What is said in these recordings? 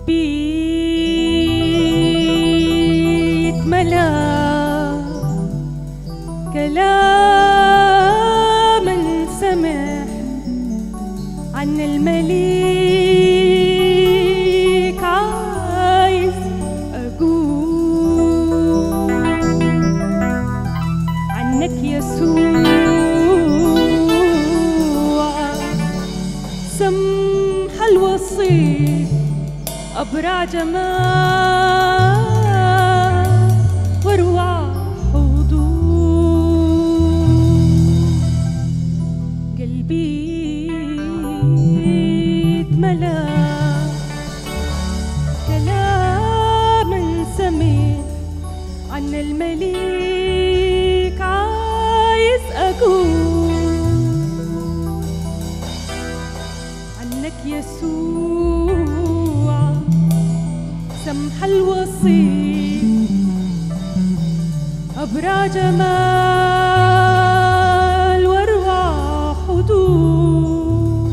قلبي اتملى كلاما سمع عن المليك عايز أقول عنك يسوع سمح الوصي أبرع جمال واروع حضور قلبي اتملى كلاما سمع عن المليك عايز أقول عنك يسوع سمح الوصي أبرع جمال واروع حضور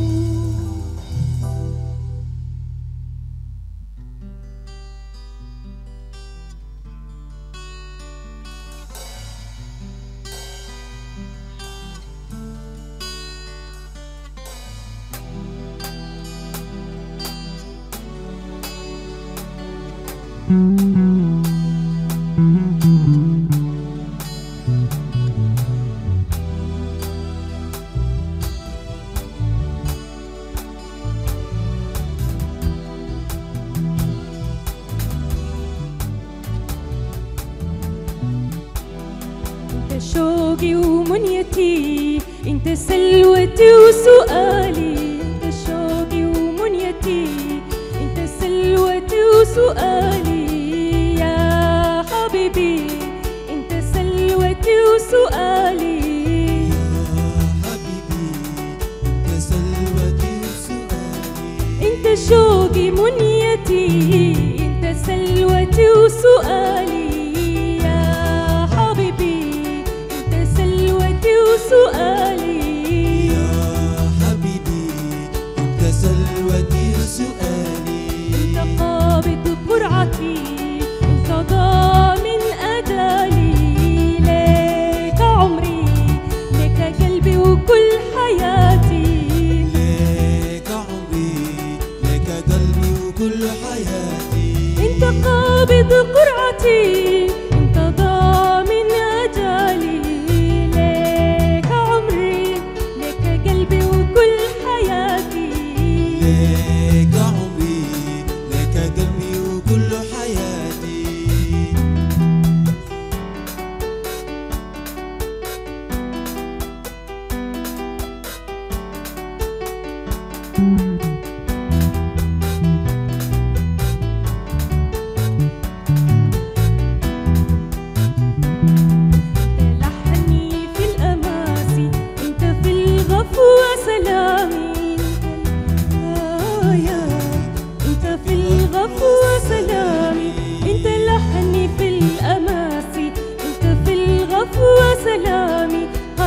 انت شوقي ومنيتي انت سلوتي وسؤالي انت شوقي ومنيتي انت سلوتي وسؤالي يا حبيبي انت سلوتي وسؤالي حبيبي انت سلوتي وسؤالي انت شوقي منيتي انت سلوتي وسؤالي يا حبيبي انت سلوتي وسؤالي يا حبيبي انت سلوتي وسؤالي انت قابض برعتي انت ضامن اجالي لك عمري لك قلبي وكل حياتي لك عمري لك قلبي وكل حياتي انت قابض قرعتي انت ضامن اجالي لك عمري لك قلبي وكل حياتي لك عمري لك قلبي وكل حياتي لحني في الأماسي أنت في الغفوة سلامي آه يا أنت في الغفوة سلامي أنت لحني في الأماسي أنت في الغفوة سلامي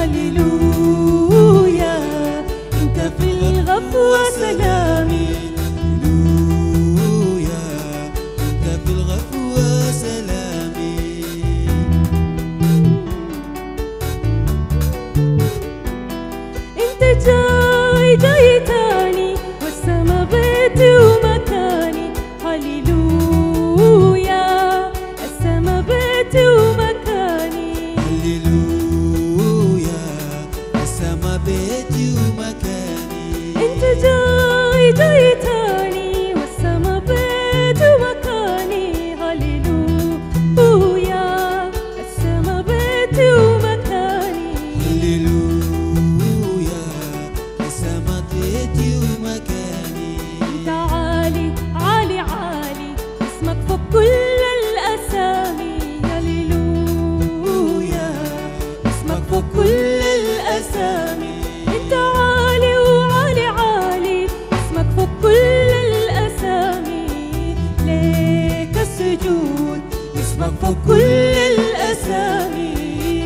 هللويا أنت في الغفوة سلامي هللويا انت في الغفوة سلامي انت جاي جاي تاني والسما بيتي ومكاني هللويا السما بيتي ومكاني هللويا السما بيتي ومكاني انت جاي جاي تاني والسما بيتي ومكاني هللويا السما بيتي ومكاني هللويا السما بيتي ومكاني انت عالي عالي عالي اسمك فوق كل الاسامي هللويا اسمك فوق كل الاسامي انت عالي وعالي عالي اسمك فوق كل الاسامي ليك السجود اسمك فوق كل الاسامي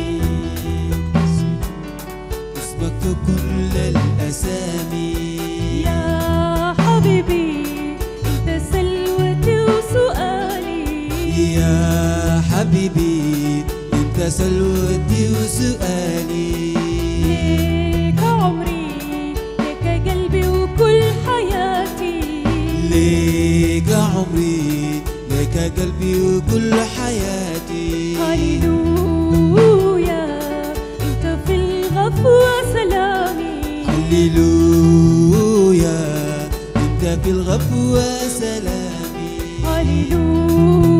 اسمك في كل الأسامي يا حبيبي انت سلوة حبيبي انت سلوتي وسؤالي ليك عمري ليك قلبي وكل حياتي ليك عمري ليك قلبي وكل حياتي هللويا انت في الغفوة سلامي هللويا انت في الغفوة سلامي هللويا